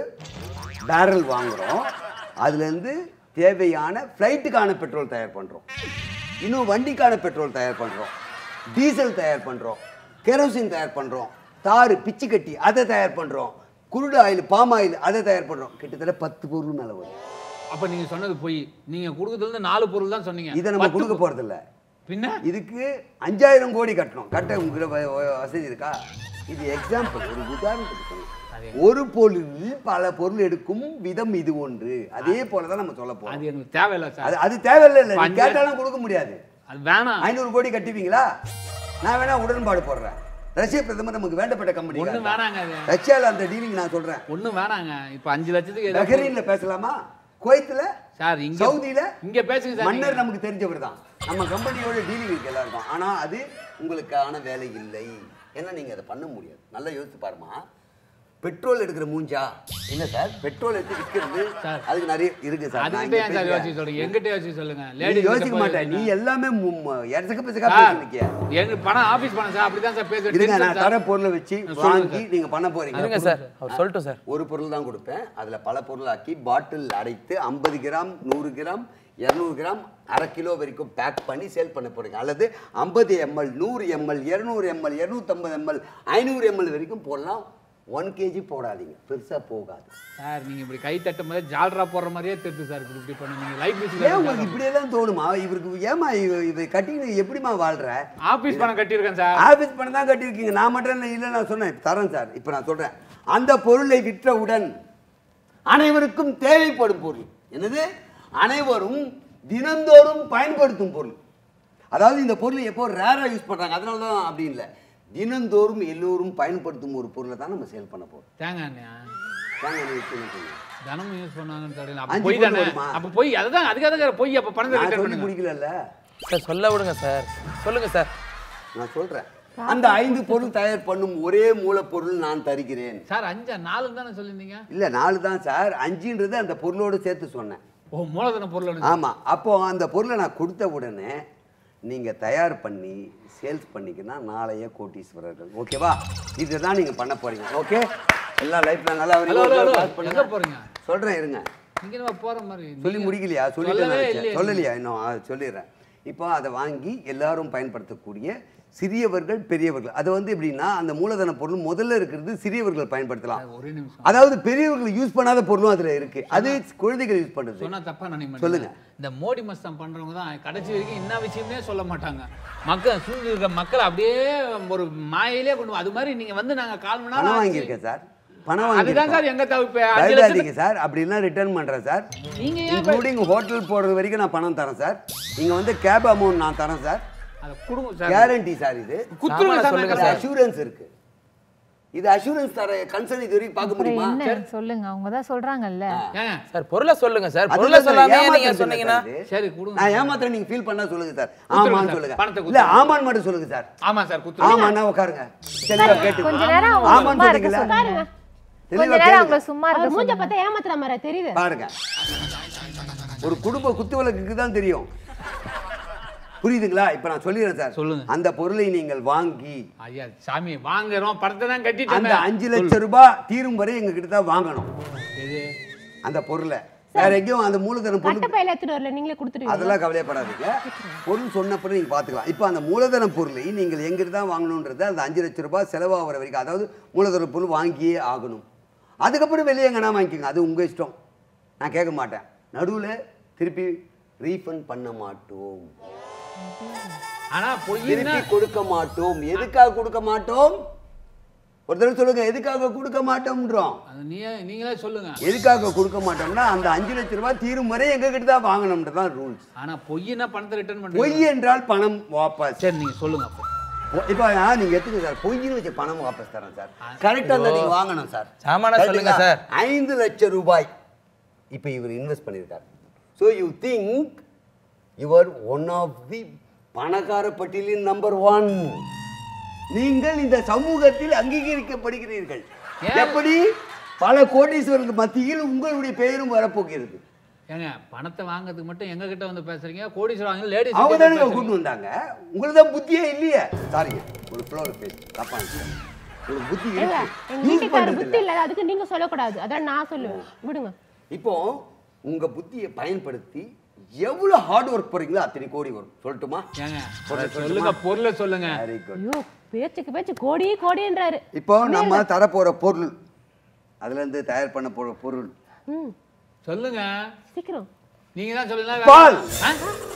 பேரல் வாங்குறோம் அதுலேருந்து தேவையான ஃப்ளைட்டுக்கான பெட்ரோல் தயார் பண்ணுறோம் இன்னும் வண்டிக்கான பெட்ரோல் தயார் பண்ணுறோம் டீசல் தயார் பண்ணுறோம் கெரோசின் தயார் பண்ணுறோம் தாறு பிச்சு கட்டி அதை தயார் பண்ணுறோம் குருடு ஆயில் பாம் ஆயில் அதை தயார் பண்ணுறோம் கிட்டத்தட்ட பத்து பொருள் மேலே வரும் அப்ப நீங்க சொன்னது போய் நீங்க கொடுக்கறதுல இருந்து நாலு பொருள் தான் சொன்னீங்க இதை நம்ம பத்து கொடுக்க பொ- போகிறதில்ல பின்ன இதுக்கு அஞ்சாயிரம் கோடி கட்டணும் கட்ட உங்களுக்கு வ- வ- வசதி இருக்கா இது எக்ஸாம்பிள் ஒரு உதாரணத்துக்கு சொன்னேன். ஒரு பொருளில் பல பொருள் எடுக்கும் விதம் இது ஒன்று அதே போல தான் நம்ம சொல்ல போறோம் அது எனக்கு தேவையில்லை சார் அது அது தேவையில்லை இல்லை நீ பஞ்ச- கேட்டாலும் கொடுக்க முடியாது அது வேணாம் ஐநூறு கோடி கட்டுவீங்களா நான் வேணா உடன்பாடு போடுறேன் ரஷ்ய பிரதமர் நமக்கு வேண்டப்பட்ட கம்பெனி ஒண்ணும் வேணாங்க அது ரஷ்யால அந்த டீலிங் நான் சொல்றேன் ஒண்ணும் வேணாங்க இப்ப அஞ்சு லட்சத்துக்கு ஏதோ பஹ்ரைன்ல பேசலாமா குவைத்துல சார் இங்க சவுதியில இங்க பேசுங்க சார் மன்னர் நீங்க. நமக்கு தெரிஞ்சவர் தான் நம்ம கம்பெனியோட டீலிங் இருக்கு எல்லாருக்கும் ஆனா அது உங்களுக்கான வேலை இல்லை ஏன்னா நீங்க அதை பண்ண முடியாது நல்லா யோசிச்சு பாருமா பெட்ரோல் எடுக்கிற மூஞ்சா என்ன சார் பெட்ரோல் எடுத்து விற்கிறது சார். அதுக்கு நிறைய இருக்கு சார் நான் அதுக்கிட்ட இங்க ஏன் சார் பேசுறேன். யோசிச்சு சொல்றீங்க எங்கிட்ட யோசிச்சு சொல்லுங்க நீ லேடிஸ் யோசிக்க மாட்டேன் நீ எல்லாமே எடசக்க பிசக்கா சார் பேசிருக்கிய எனக்கு பணம் ஆபீஸ் பணம் சார் அப்படிதான் சார் இருங்க பேசுறேன் நான் தர பொருளை வச்சு சொல்லுங்க வாங்கி நீங்க பண்ண போறீங்க இருங்க சார் அவர் சொல்லட்டும் சார் ஒரு பொருள் தான் கொடுப்பேன் அதில் பல பொருளாக்கி பாட்டில் அடைத்து ஐம்பது கிராம் நூறு கிராம் இரநூறு கிராம் அரை கிலோ வரைக்கும் பேக் பண்ணி சேல் பண்ண போறீங்க அல்லது ஐம்பது எம்எல் நூறு எம்எல் இரநூறு எம்எல் இரநூத்தம்பது எம்எல் ஐநூறு எம்எல் வரைக்கும் போடலாம் ஒன் கேஜி போடாதீங்க பெருசாக போகாது சார் நீங்க இப்படி கை தட்டும் போது ஜால்ரா போடுற மாதிரியே தெரியுது சார் இப்படி இப்படி பண்ண நீங்க லைஃப் ஏன் உங்களுக்கு மியூசிக் இப்படியெல்லாம் தோணுமா இவருக்கு ஏமா இவ இவ கட்டின்னு எப்படிமா வாழ்ற ஆபீஸ் பணம் கட்டியிருக்கேன் சார் ஆஃபீஸ் பணம் தான் கட்டியிருக்கீங்க நான் மட்டும் இல்லை நான் சொன்னேன் தரேன் சார் இப்போ நான் சொல்கிறேன் அந்த பொருளை விற்றவுடன் அனைவருக்கும் தேவைப்படும் பொருள் என்னது அனைவரும் தினந்தோறும் பயன்படுத்தும் பொருள் அதாவது இந்த பொருள் எப்போ ரேராக யூஸ் பண்ணுறாங்க அதனால தான் அப்படி இல்லை தினந்தோறும் எல்லோரும் பயன்படுத்தும் ஒரு பொருளை தான் நம்ம சேல் பண்ண போகிறோம் தேங்காய் எண்ணெயா தேங்காய் எண்ணெய் use பண்ண சொல்லுங்க. தினமும் யூஸ் பண்ணுவாங்கன்னு தெரியல அஞ்சு அப்போ பொய் பொருள் தானே வருமா? அப்போ பொய் அதுதான் அதுக்காக தான் பொய் அப்போ பணத்தை நான் ரிட்டர்ன் சொல்லி பண்ணுங்க முடிக்கலல்ல சார் சொல்ல விடுங்க சார் சொல்லுங்க சார் நான் சொல்றேன் அந்த ஐந்து பொருள் தயார் பண்ணும் ஒரே மூலப்பொருள் நான் தருகிறேன் சார் அஞ்சா நாலு தானே சொல்லியிருந்தீங்க இல்ல நாலு தான் சார் அஞ்சுன்றது அந்த பொருளோடு சேர்த்து சொன்னேன் ஓ மூலதன பொருள் ஒண்ணு. ஆமா அப்போ அந்த பொருளை நான் கொடுத்த உடனே நீங்க தயார் பண்ணி சேல்ஸ் பண்ணிக்கினா நாளைய கோட்டீஸ்வரர்கள் ஓகேவா இதுதான் நீங்க பண்ண போறீங்க ஓகே எல்லா லைஃப்ல நல்லா ஹலோ ஹலோ ஹலோ pass பண்ணுங்க. எங்க போறீங்க சொல்றேன் இருங்க நீங்க நம்ம போற மாதிரி சொல்லி நீங்க- முடிக்கலையா சொல்லிட்டு சொல்லவே நினைச்சேன் இல்லையே சொல்லலையா இன்னும் ஆ, சொல்லிடுறேன் இப்போ அதை வாங்கி எல்லாரும் பயன்படுத்தக்கூடிய சிறியவர்கள் பெரியவர்கள் அது வந்து எப்படின்னா அந்த மூலதன பொருள் முதல்ல இருக்கிறது சிறியவர்கள் பயன்படுத்தலாம் ஒரே நிமிஷம் அதாவது பெரியவர்கள் யூஸ் பண்ணாத பொருளும் அதுல இருக்கு அது குழந்தைகள் யூஸ் பண்ணுறது சொன்னா தப்பா நினைக்க சொல்லுங்க. இந்த மோடி மஸ்தான் பண்றவங்க தான் கடைசி வரைக்கும் என்ன விஷயமே சொல்ல மாட்டாங்க மக்கள் சூழ்ந்து இருக்க மக்களை அப்படியே ஒரு மாயிலே கொண்டு வா- அது மாதிரி நீங்க வந்து நாங்க கால் மணி நேரம் பணம் ஆச்சு. வாங்கியிருக்கேன் சார் பணம் அதுதான் வாங்கியிருக்கேன் சார் எங்க தவிப்பு அஞ்சு பயப்படாதீங்க லட்சத்துக்கு சார் அப்படிலாம் ரிட்டர்ன் பண்றேன் சார் நீங்க ஏன் இன்க்ளூடிங் ஹோட்டல் போறது வரைக்கும் நான் பணம் தரேன் சார் நீங்க வந்து கேப் அமௌண்ட் நான் தரேன் சார் அதை கொடுங்க சார் கேரண்டி சார் இது குத்துருங்க சார் சொல்லுங்க நாங்க. அஷூரன்ஸ் இருக்கு இது அஷூரன்ஸ் தர கன்சர்ன் இது வரைக்கும் பார்க்க அப்புறம் முடியுமா என்ன சொல்லுங்க அவங்க தான் சொல்றாங்கல்ல ஏங்க சார் பொருளை சொல்லுங்க சார் அதுதான் பொருளை சார், சொல்லாமே நீங்க ஏமாத்துறது சொன்னீங்கன்னா இல்ல சார் இது. சரி கொடுங்க நான் ஏமாத்திரம் நீங்க ஃபீல் பண்ணா சொல்லுங்க சார் குத்துருங்க ஆமான்னு சார், சொல்லுங்க பணத்தை இல்ல குத்துருங்க. ஆமான்னு மட்டும் சொல்லுங்க சார் ஆமா சார் குத்துருங்க ஆமாண்ணா உட்காருங்க தெளிவா கேட்டு கொஞ்ச நேரம் அவங்க ஆமான்னு சும்மா இருக்க சொன்னீங்களா? சொல்லுங்க தெளிவா கொஞ்ச நேரம் அவங்கள கேளுங்க. சும்மா அவர் இருக்க மூஞ்ச சொல்லுங்க பார்த்தா ஏமாத்துற மாதிரி தெரியுது பாருங்க ஒரு குடும்ப குத்து விளக்குக்கு தான் தெரியும் புரியுதுங்களா இப்ப நான் சொல்லிடுறேன் சார் சொல்லுங்க. அந்த பொருளை நீங்கள் வாங்கி ஐயா சாமி வாங்குறோம் படத்தை தான் அந்த கட்டிட்டு அஞ்சு லட்சம் ரூபாய் தீரும் வரை எங்க கிட்ட தான் வாங்கணும் இது அந்த பொருளை வேற எங்கேயும் அந்த மூலதனம் பொருள் கட்ட பையில எடுத்துட்டு வரல நீங்களே கொடுத்துருவீங்க அதெல்லாம் கவலையப்படாதீங்க பொருள் சொன்ன பிறகு நீங்கள் பார்த்துக்கலாம் இப்போ அந்த மூலதன பொருளை நீங்கள் எங்கிட்டு தான் வாங்கணுன்றது அந்த அஞ்சு லட்ச ரூபாய் செலவாகிற வரைக்கும் அதாவது மூலதன பொருள் வாங்கியே ஆகணும் அதுக்கப்புறம் வெளியே எங்கன்னா வாங்கிக்கோங்க அது உங்கள் இஷ்டம் நான் கேட்க மாட்டேன் நடுவில் திருப்பி ரீஃபண்ட் பண்ண மாட்டோம் ஆனா பொய்னா திருப்பி கொடுக்க மாட்டோம் எதுக்காக கொடுக்க மாட்டோம் ஒரு தடவை சொல்லுங்க எதுக்காக கொடுக்க மாட்டோம்ன்றோம் அது நீயே நீங்களே சொல்லுங்க எதுக்காக கொடுக்க மாட்டோம்னா அந்த அஞ்சு லட்ச ரூபாய் தீரும் வரை எங்க கிட்ட தான் வாங்கணும்ன்றது தான் ரூல்ஸ் ஆனா பொய்னா பணத்தை ரிட்டர்ன் பொய் பண்ணுவீங்க என்றால் பணம் வாபஸ் சரி நீங்க சொல்லுங்க அப்போ இப்போ ஆ, நீங்க எடுத்துங்க சார் பொய்னு வச்சு பணம் வாபஸ் தரேன் சார் கரெக்டாக இருந்தால் நீங்க வாங்கணும் சார் சாமானா சொல்லுங்க கரெக்ட்டுங்களா? சார். ஐந்து லட்சம் ரூபாய் இப்போ இவர் இன்வெஸ்ட் பண்ணியிருக்கார் so you think your one of the பணக்கார பட்டியலின் நம்பர் ஒன் நீங்கள் இந்த சமூகத்தில் அங்கீகரிக்கப்படுகிறீர்கள் ஏன்? எப்படி பல கோடீஸ்வரர்களுக்கு மத்தியில் உங்களுடைய பெயரும் வரப்போகிறது ஏங்க பணத்தை வாங்குறதுக்கு மட்டும் எங்க கிட்ட வந்து பேசுறீங்க கோடீஸ்வரர் வாங்க லேடிஸ் அவங்க தானே கூட்டு வந்தாங்க உங்களுக்கு தான் புத்தியே இல்லையே சாரிங்க ஒரு ஃப்ளோர் பேசு தப்பா இருந்துச்சு. உங்களுக்கு புத்தி ஏங்க இருக்கு எங்க யூஸ் வீட்டுக்கார பண்றது புத்தி இல்ல இல்ல அதுக்கு நீங்க சொல்லக்கூடாது அதான் நான் சொல்லுவேன் விடுங்க இப்போ உங்க புத்தியை பயன்படுத்தி எவ்வளவு ஹார்ட் ஒர்க் போறீங்களோ அத்தனை கோடி வரும் சொல்லட்டுமா ஏங்க பொருளை அதை சொல்லுங்க பொருளை சொல்லுங்க வெரி குட் ஐயோ பேச்சுக்கு பேச்சு கோடி கோடின்றாரு இப்போ நம்ம தரப்போற பொருள் அதுல இருந்து தயார் பண்ண போற பொருள் ம் சொல்லுங்க சீக்கிரம் நீங்க தான் சொல்லுங்க பால். ஆ?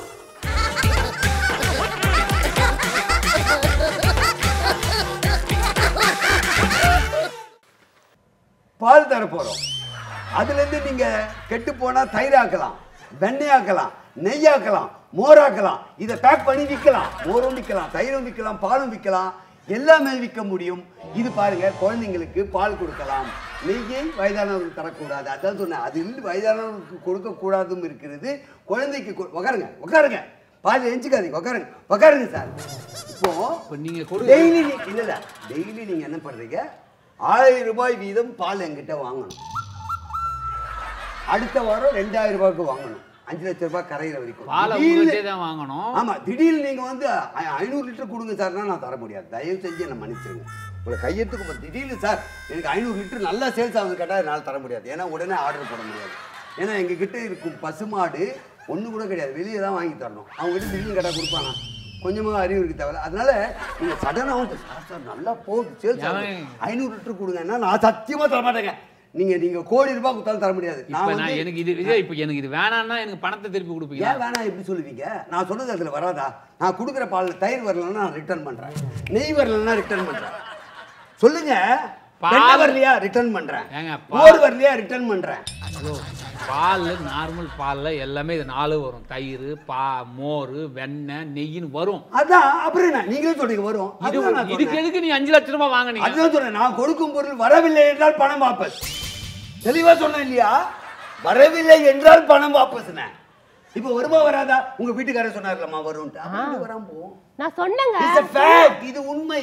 பால் தரப்போறோம் அதுல இருந்து நீங்க கெட்டு போனா தயிராக்கலாம் வெண்ணெயாக்கலாம் நெய்யாக்கலாம் மோராக்கலாம் இதை பேக் பண்ணி விற்கலாம் மோரும் விற்கலாம் தயிரும் விற்கலாம் பாலும் விற்கலாம் எல்லாமே விற்க முடியும் இது பாருங்க குழந்தைங்களுக்கு பால் கொடுக்கலாம் நெய்யை வயதானவர்களுக்கு தரக்கூடாது அதான் சொன்னேன் அதில் வயதானவர்களுக்கு கொடுக்கக்கூடாதும் இருக்கிறது குழந்தைக்கு கொ- உட்காருங்க உட்காருங்க பால் எஞ்சிக்காதீங்க உட்காருங்க உட்காருங்க சார் இப்போ இப்ப நீங்க கொடு டெய்லி நீ இல்ல இல்ல டெய்லி நீங்க என்ன பண்றீங்க ஆயிரம் ரூபாய் வீதம் பால் என்கிட்ட வாங்கணும் அடுத்த வாரம் ரெண்டாயிரம் ரூபாய்க்கு வாங்கணும் அஞ்சு லட்சம் ரூபாய் கரையிற வரைக்கும் பாலை திடீர்னு- உங்கள்கிட்டே தான் வாங்கணும் ஆமா திடீர்னு நீங்க வந்து ஐ- ஐநூறு லிட்டர் கொடுங்க சார்னா நான் தர முடியாது தயவு செஞ்சு என்ன மன்னிச்சிருங்க உங்களை கையெழுத்துக்கு போ- திடீர்னு சார் எனக்கு ஐநூறு லிட்டர் நல்லா சேல்ஸ் ஆகுது கேட்டால் என்னால் தர முடியாது ஏன்னா உடனே ஆர்டர் போட முடியாது ஏன்னா எங்க கிட்ட இருக்கும் பசுமாடு ஒண்ணு கூட கிடையாது வெளியே தான் வாங்கி தரணும் அவங்க கிட்ட திடீர்னு கேட்டால் கொடுப்பானா கொஞ்சமாக அறிவு இருக்கு தவிர அதனால நீங்க சடனாக வந்து சார் சார் நல்லா போகுது சேல்ஸ் ஆகுது ஏன்? ஐநூறு லிட்டர் கொடுங்கன்னா நான் சத்தியமா தர மாட்டேங்க நீங்க நீங்க கோடி ரூபாய் கொடுத்தாலும் தர முடியாது இப்ப நான் நான் வந்து எனக்கு இது விஜய் இப்ப எனக்கு இது வேணாம்னா எனக்கு பணத்தை திருப்பி கொடுப்பீங்க ஏன் வேணாம் எப்படி சொல்லுவீங்க நான் சொன்னது அதில் வராதா நான் கொடுக்குற பாலில் தயிர் வரலன்னா நான் ரிட்டர்ன் பண்ணுறேன் நெய் வரலன்னா ரிட்டர்ன் பண்ணுறேன் சொல்லுங்க பால் வெண்ணெய் வரலையா ரிட்டர்ன் பண்ணுறேன் ஏங்க, மோர் வரலையா ரிட்டர்ன் பண்ணுறேன் பாலில் நார்மல் பாலில் எல்லாமே இது நாலு வரும் தயிர் பா மோர் வெண்ணெய் நெய்யின்னு வரும் அதான் அப்புறம் என்ன நீங்களே சொல்றீங்க வரும் இது அதுதான் நான் இதுக்கு சொன்னேன். எதுக்கு நீ அஞ்சு லட்ச ரூபாய் வாங்குனீங்க அதுதான் சொல்றேன் நான் கொடுக்கும் பொருள் வரவில்லை என்றால் பணம் வாபஸ் தெளிவா சொன்னேன் இல்லையா வரவில்லை என்றால் பணம் வாபஸ்னே இப்போ வருமா வராதா உங்க வீட்டுக்காரர் சொன்னார்லம்மா வரும்ட்டு அப்படி வராம போவோம் நான் சொன்னேங்க It's a fact. இது உண்மை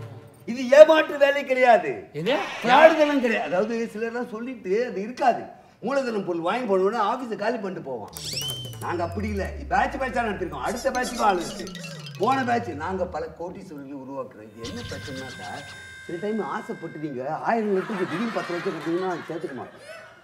இது ஏமாற்று வேலை கிடையாது எது? யாருதெல்லாம் கிடையாது அதாவது சிலர்லாம் சொல்லிட்டு அது இருக்காது மூலதனம் பொருள் வாங்கி போனோம்னா ஆஃபீஸை காலி பண்ணிட்டு போவோம் நாங்க அப்படி இல்லை பேட்ச் பேட்சா நடத்திருக்கோம் அடுத்த பேட்சுக்கும் ஆள் இருக்கு போன பேட்ச் நாங்க பல கோட்டீஸ்வரர்களை உருவாக்குறோம் இது என்ன பிரச்சனைனா சார் சில டைம் ஆசைப்பட்டு நீங்க ஆயிரம் லட்சத்துக்கு திடீர்னு பத்து லட்சம் கொடுத்தீங்கன்னா அது சேர்த்துக்க மாட்டோம்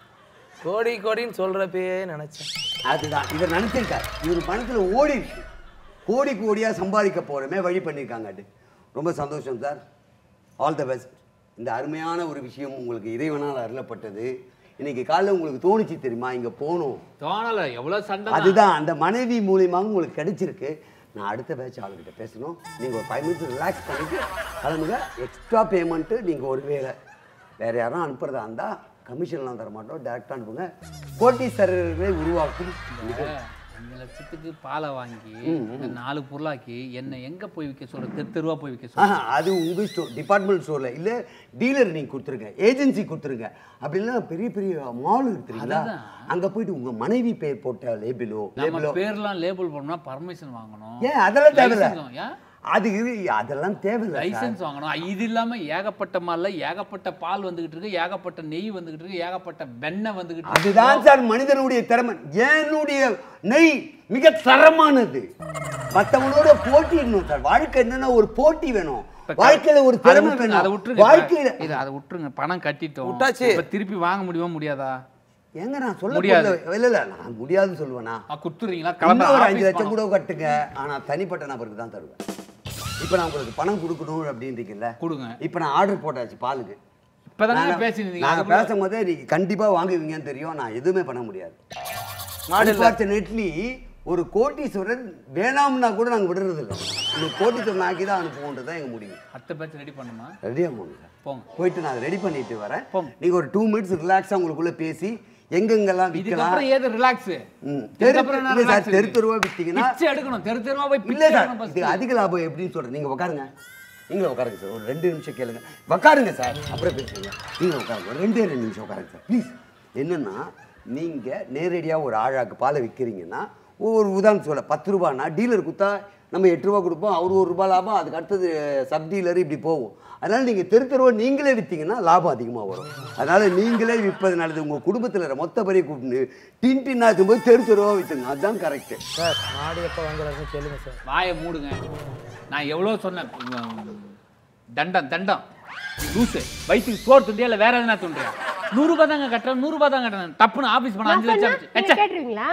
கோடி கோடின்னு சொல்றப்பயே நினைச்சேன் அதுதான் இவர் நினைச்சிருக்காரு இவர் பணத்துல ஓடி இருக்கு கோடி கோடியா சம்பாதிக்க போறமே வழி பண்ணியிருக்காங்க அது ரொம்ப சந்தோஷம் சார் ஆல் த பெஸ்ட் இந்த அருமையான ஒரு விஷயம் உங்களுக்கு இறைவனால் அருளப்பட்டது இன்னைக்கு காலைல உங்களுக்கு தோணுச்சு தெரியுமா இங்க போகணும் தோணலை எவ்வளோ சண்டை தான். அதுதான் அந்த மனைவி மூலியமாக உங்களுக்கு கிடைச்சிருக்கு நான் அடுத்த பேட்ச் ஆளுகிட்ட பேசணும் நீங்கள் ஒரு ஃபைவ் மினிட்ஸ் ரிலாக்ஸ் பண்ணிட்டு கிளம்புங்க எக்ஸ்ட்ரா பேமெண்ட்டு நீங்கள் ஒரு வேலை வேற யாரும் அனுப்புறதா இருந்தால் கமிஷன்லாம் தர மாட்டோம் டேரெக்டாக அனுப்புங்க கோட்டீஸ்வரர்களை உருவாக்கும் நிகழ்ச்சி. அஞ்சு லட்சத்துக்கு பாலை வாங்கி இந்த நாலு பொருளாக்கி என்னை எங்க போய் விற்க சொல்ற தெரு தெருவா போய் விற்க சொல்ற ஆஹா, அது உங்க ஸ்டோர் டிபார்ட்மெண்ட் ஸ்டோர்ல இல்ல டீலர் நீங்க கொடுத்துருங்க ஏஜென்சி கொடுத்துருங்க அப்படி இல்லைன்னா பெரிய பெரிய மால் இருக்கு தெரியுங்களா அங்க போயிட்டு உங்க மனைவி பேர் போட்ட லேபிளோ நம்ம லேபிளோ பேர்லாம் லேபிள் பண்ணோம்னா பர்மிஷன் வாங்கணும் ஏன் அதெல்லாம் தேவையில்ல License ஏன்? அது இரு- அதெல்லாம் தேவையில்ல சார். லைசன்ஸ் வாங்கணும் இது இல்லாம ஏகப்பட்ட மால்ல ஏகப்பட்ட பால் வந்துகிட்டு இருக்கு ஏகப்பட்ட நெய் வந்துகிட்டு இருக்கு ஏகப்பட்ட வெண்ணெய் வந்துகிட்டு இருக்கு அதுதான் சார் மனிதனுடைய திறமை என்னுடைய நெய் மிக தரமானது மத்தவனோட போட்டிடணும் சார் வாழ்க்கை என்னன்னா ஒரு போட்டி வேணும் வாழ்க்கையில ஒரு அதை திறமை விட்டுருங்க, அதை வேணும் விட்டுருங்க வாழ்க்கையில இது அதை விட்டுருங்க பணம் கட்டிட்டோம் விட்டாச்சு. இப்ப திருப்பி வாங்க முடியுமா முடியாதா ஏங்க நான் சொல்ல முடியாது. போறது- இல்ல இல்ல நான் முடியாதுன்னு சொல்லுவேனா ஆ, குடுத்துறீங்களா இன்னும் கிளம்ப ஒரு அஞ்சு லட்சம் கூட கட்டுங்க ஆனா தனிப்பட்ட நபருக்கு தான் தருவேன் இப்போ நான் உங்களுக்கு பணம் கொடுக்கணும் அப்படின்றீங்கல்ல கொடுங்க இப்போ நான் ஆர்டர் போட்டாச்சு பாலுக்கு இப்பதானே நாங்க- பேசினீங்க நாங்க பேசும்போதே நீங்க கண்டிப்பா வாங்குவீங்கன்னு தெரியும் நான் எதுவுமே பண்ண முடியாது மாடு இல்ல. அன்பார்ச்சுனேட்லி ஒரு கோட்டீஸ்வரன் வேணாம்னா கூட நாங்க விடுறது இல்லை இந்த கோட்டீஸ்வரன் ஆக்கி தான் அனுப்புவோன்றது தான் எங்க முடிவு அடுத்த பேட்ச் ரெடி பண்ணுமா ரெடியாக போங்க சார் போங்க போயிட்டு நான் ரெடி பண்ணிட்டு வரேன் போங்க. நீங்க ஒரு டூ மினிட்ஸ் ரிலாக்ஸாக உங்களுக்குள்ள பேசி எங்கெங்கெல்லாம் விற்கலாம் இதுக்கப்புறம் ஏது ரிலாக்ஸ் ம். தெரு இல்லை சார் தெரு தெருவா விற்றீங்கன்னா பிச்சை எடுக்கணும் தெரு தெருவா போய் இல்ல பிச்சை சார் எடுக்கணும் first. இது அதிக லாபம் எப்படின்னு சொல்றேன் நீங்க உட்காருங்க நீங்களும் உட்காருங்க சார் ஒரு ரெண்டு நிமிஷம் கேளுங்க உட்காருங்க சார் அப்புறம் பேசுங்க நீங்க உட்காருங்க ஒரு ரெண்டே ரெண்டு நிமிஷம் உட்காருங்க சார் ப்ளீஸ் என்னன்னா நீங்க நேரடியா ஒரு ஆழாக்கு பாலை விற்கிறீங்கன்னா ஒவ்வொரு உதாரணம் சொல்ல பத்து ரூபான்னா டீலர் கொடுத்தா நம்ம எட்டு ரூபா கொடுப்போம் அவர் ஒரு ரூபாய் லாபம் அதுக்கு அடுத்தது சப் டீலர் இப்படி போகும் அதனால நீங்க தெரு தெருவா நீங்களே விற்றீங்கன்னா லாபம் அதிகமா வரும் அதனால நீங்களே விற்பது நல்லது உங்க குடும்பத்துல இருக்கிற மொத்த பேரைய கூப்பிட்டு டின் டின்னா போது தெரு தெருவா விற்றுங்க அதுதான் கரெக்ட் சார் மாடு எப்போ வாங்குறாருன்னு கேளுங்க சார் வாயை மூடுங்க நான் எவ்வளோ சொன்னேன் உம், தண்டம் தண்டம் லூசு வயிற்றுக்கு சோறு துண்டியா இல்லை வேற எதுனா துண்டியா நூறுரூபா தாங்க கட்டுறேன் நூறுரூபா தான் கட்டுறேன் டப்புன்னு ஆஃபீஸ் பண்ண நான் அஞ்சு லட்சம் சொன்னா ஆச்சு. நீங்க எச்சே. கேட்டுருவீங்களா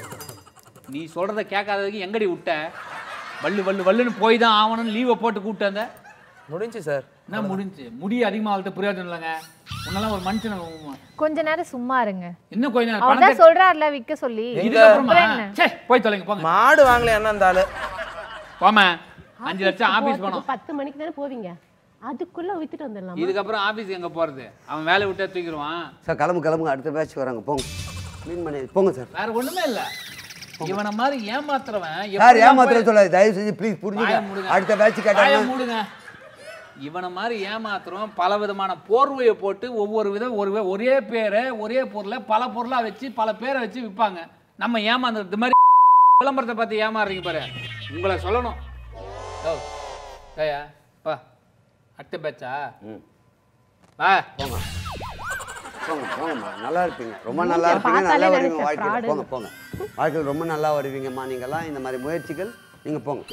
நீ சொல்றத கேட்காததுக்கு எங்கடி விட்ட வள்ளு வள்ளு வள்ளுன்னு போய் தான் ஆகணும்னு லீவை போட்டு கூப்பிட்டு வந்த முடிஞ்சு சார் என்ன முடிஞ்சு முடி அதிகமாக வளர்த்து பிரயோஜனம் இல்லைங்க உன்னெல்லாம் ஒரு மனுஷனை உம், கொஞ்ச நேரம் சும்மா இருங்க இன்னும் கொஞ்ச நேரம் அவர் பணம் தான் சொல்றாருல விக்க சொல்லி இதுக்கப்புறமா அப்புறம் என்ன? சே போய் தொலைங்க போங்க மாடு வாங்கல என்ன அந்த ஆளு போமா அஞ்சு லட்சம் ஆபீஸ் போறதுக்கு போனோம் பத்து மணிக்கு தானே போவீங்க அதுக்குள்ள வித்துட்டு வந்துடலாம் இதுக்கப்புறம் ஆபீஸ் எங்க போறது அவன் வேலையை விட்டே தூக்கிடுவான் சார் கிளம்பு கிளம்புங்க அடுத்த பேட்ச் வராங்க போங்க க்ளீன் பண்ணி போங்க சார் வேற ஒண்ணுமே இல்ல இவனை மாதிரி ஏமாத்துறவன் சார் எப்படிலாம் ஏமாத்திர போய்- சொல்லாது தயவு செஞ்சு ப்ளீஸ் வாயை புரிஞ்சுங்க மூடுங்க. அடுத்த பேட்ச் வாயை கேட்டாங்க மூடுங்க இவனை மாதிரி ஏமாத்துறவன் பல விதமான போர்வையை போட்டு ஒவ்வொரு விதம் ஒரு வே- ஒரே பேரை ஒரே பொருளை பல பொருளா வச்சு பல பேரை வச்சு விற்பாங்க நம்ம ஏமாந்துறது இது மாதிரி விளம்பரத்தை பார்த்து ஏமாறுறீங்க பாரு உங்களை சொல்லணும் ஓ ஏயா வா அடுத்த பேச்சா ம். வா போங்க போங்க போங்கம்மா நல்லா இருப்பீங்க ரொம்ப நல்லா மூஞ்ச இருப்பீங்க பார்த்தாலே நல்லா வருவீங்க நினைச்சேன் வாழ்க்கையில் fraud போங்க போங்க வாழ்க்கையில் ரொம்ப நல்லா வருவீங்கம்மா நீங்கள்லாம் இந்த மாதிரி முயற்சிகள் நீங்கள் போங்க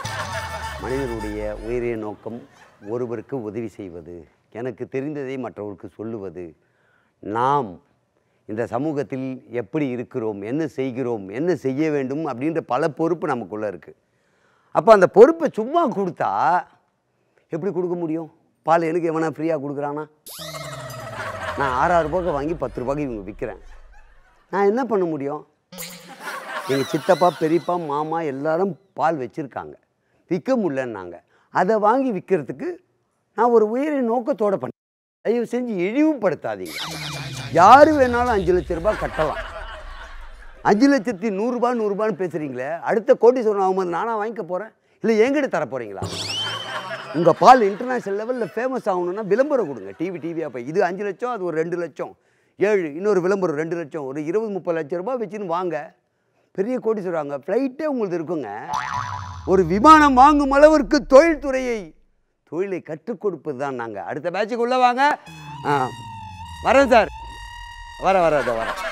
மனிதனுடைய உயரிய நோக்கம் ஒருவருக்கு உதவி செய்வது எனக்கு தெரிந்ததை மற்றவருக்கு சொல்லுவது நாம் இந்த சமூகத்தில் எப்படி இருக்கிறோம் என்ன செய்கிறோம் என்ன செய்ய வேண்டும் அப்படின்ற பல பொறுப்பு நமக்குள்ளே இருக்குது அப்போ அந்த பொறுப்பை சும்மா கொடுத்தா எப்படி கொடுக்க முடியும் பால் எனக்கு எவனா ஃப்ரீயாக கொடுக்குறானா நான் ஆறாறு ரூபாய்க்கு வாங்கி பத்து ரூபாய்க்கு இவங்க விற்கிறேன் நான் என்ன பண்ண முடியும் எங்கள் சித்தப்பா பெரியப்பா மாமா எல்லாரும் பால் வச்சுருக்காங்க விற்க முடியலன்னாங்க அதை வாங்கி விற்கிறதுக்கு நான் ஒரு உயரிய நோக்கத்தோட பண்ணேன் தயவு செஞ்சு இழிவுபடுத்தாதீங்க யார் வேணாலும் அஞ்சு லட்ச ரூபாய் கட்டலாம் அஞ்சு லட்சத்தி நூறுரூபா நூறுரூபான்னு பேசுகிறீங்களே அடுத்த கோட்டீஸ்வரன் ஆகும்போது நானா வாங்கிக்க போகிறேன் இல்லை எங்கிட்ட தர போகிறீங்களா உங்கள் பால் இன்டர்நேஷனல் லெவலில் ஃபேமஸ் ஆகணும்னா விளம்பரம் கொடுங்க டிவி டிவியாக போய் இது அஞ்சு லட்சம் அது ஒரு ரெண்டு லட்சம் ஏழு இன்னொரு விளம்பரம் ரெண்டு லட்சம் ஒரு இருபது முப்பது லட்சம் ரூபாய் வச்சுன்னு வாங்க பெரிய கோடி சொல்கிறாங்க ஃப்ளைட்டே உங்களுக்கு இருக்குங்க ஒரு விமானம் வாங்கும் அளவிற்கு தொழில்துறையை தொழிலை கற்றுக் கொடுப்பது தான் நாங்கள் அடுத்த பேட்சுக்கு உள்ளே வாங்க ஆ வரேன் சார் வர வர இதோ வரேன்